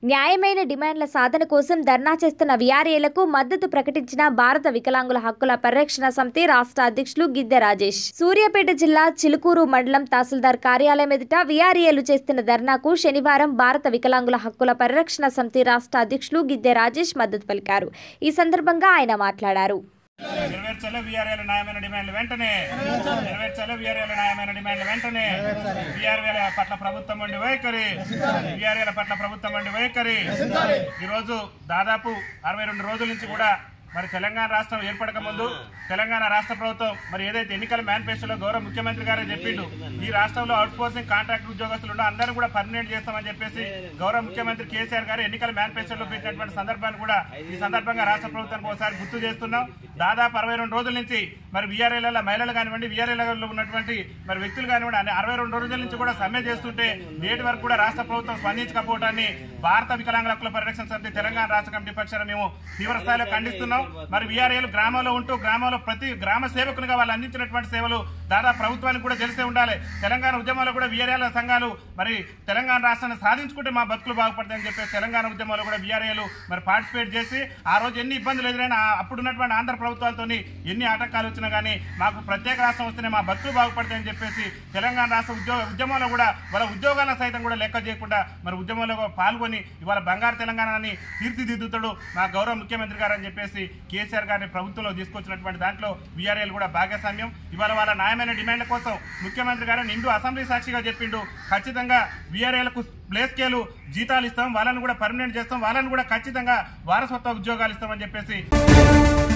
న్యాయమైన డిమాండ్ల సాధన కోసం ధర్నా చేస్తున్న విఆర్ఏలకు మద్దతు ప్రకటించిన భారత వికలాంగుల హక్కుల పరిరక్షణ సమితి రాష్ట్ర అధ్యక్షులు గిద్దె రాజేష్ సూర్యాపేట జిల్లా చిలుకూరు మండలం తహసీల్దార్ కార్యాలయం ఎదుట విఆర్ఏలు చేస్తున్న ధర్నాకు శనివారం భారత వికలాంగుల హక్కుల పరిరక్షణ సమితి రాష్ట్ర అధ్యక్షులు గిద్దె రాజేష్ మద్దతు పలికారు ఈ సందర్భంగా ఆయన మాట్లాడారు నెరవేర్చాలి వీఆర్ఏల న్యాయమైన డిమాండ్లు వెంటనే నెరవేర్చాలి వీఆర్ఏల న్యాయమైన డిమాండ్లు వెంటనే వీఆర్ఏల పట్ల ప్రభుత్వం వండి వైఖరి వీఆర్ఏల పట్ల ప్రభుత్వం వండి వైఖరి ఈ రోజు దాదాపు అరవై రెండు రోజుల నుంచి కూడా మరి తెలంగాణ రాష్ట్రం ఏర్పడక ముందు తెలంగాణ రాష్ట్ర ప్రభుత్వం మరి ఏదైతే ఎన్నికల మేనిఫెస్టోలో గౌరవ ముఖ్యమంత్రి గారే చెప్పిండు ఈ రాష్ట్రంలో అవుట్ సోర్సింగ్ కాంట్రాక్ట్ ఉద్యోగస్తులు ఉన్న అందరూ కూడా పర్మనెంట్ చేస్తామని చెప్పేసి గౌరవ ముఖ్యమంత్రి కేసీఆర్ గారు ఎన్నికల మేనిఫెస్టోలో పెట్టినటువంటి సందర్భాన్ని కూడా ఈ సందర్భంగా రాష్ట్ర ప్రభుత్వానికి ఒకసారి గుర్తు చేస్తున్నాం దాదాపు అరవై రెండు రోజుల నుంచి మరి వీఆర్ఏల మహిళలు కానివ్వండి వీఆర్ఏలలో ఉన్నటువంటి మరి వ్యక్తులు కానివ్వండి అన్ని అరవై రెండు రోజుల నుంచి కూడా సమ్మె చేస్తుంటే నేటి వరకు కూడా రాష్ట్ర ప్రభుత్వం స్పందించకపోవడాన్ని భారత వికలాంగుల హక్కుల పరిరక్షణ సమితి తెలంగాణ రాష్ట్ర కమిటీ పక్షాన మేము తీవ్ర స్థాయిలో ఖండిస్తున్నాం మరి వీఆర్ఏలు గ్రామంలో ఉంటూ గ్రామంలో ప్రతి గ్రామ సేవకునిగా వాళ్ళు అందించినటువంటి సేవలు దాదాపు ప్రభుత్వానికి కూడా తెలిసే ఉండాలి తెలంగాణ ఉద్యమంలో కూడా వీఆర్ఏల సంఘాలు మరి తెలంగాణ రాష్ట్రాన్ని సాధించుకుంటే మా బతుకులు బాగుపడతాయని చెప్పేసి తెలంగాణ ఉద్యమంలో కూడా వీఆర్ఏలు మరి పార్టిసిపేట్ చేసి ఆ రోజు ఎన్ని ఇబ్బందులు ఎదురైనా ఆ అప్పుడున్నటువంటి ఆంధ్ర ప్రభుత్వాలతో ఎన్ని ఆటంకాలు వచ్చినా కానీ మాకు ప్రత్యేక రాష్ట్రం వస్తేనే మా బతుకులు బాగుపడతాయని చెప్పేసి తెలంగాణ రాష్ట్ర ఉద్యోగ ఉద్యమంలో కూడా వాళ్ళ ఉద్యోగాలను సైతం కూడా లెక్క చేయకుండా మరి ఉద్యమంలో పాల్గొని ఇవాళ బంగారు తెలంగాణని తీర్చిదిద్దుతాడు మా గౌరవ ముఖ్యమంత్రి గారు అని చెప్పేసి కేసీఆర్ గారిని ప్రభుత్వంలో తీసుకొచ్చినటువంటి దాంట్లో వీఆర్ఏలు కూడా భాగస్వామ్యం ఇవాళ వాళ్ళ న్యాయమైన డిమాండ్ల కోసం ముఖ్యమంత్రి గారు నిండు అసెంబ్లీ సాక్షిగా చెప్పిండు ఖచ్చితంగా వీఆర్ఏలకు ప్లే స్కేలు జీతాలు ఇస్తాం వాళ్ళని కూడా పర్మనెంట్ చేస్తాం వాళ్ళని కూడా ఖచ్చితంగా వారసత్వ ఉద్యోగాలు ఇస్తామని చెప్పేసి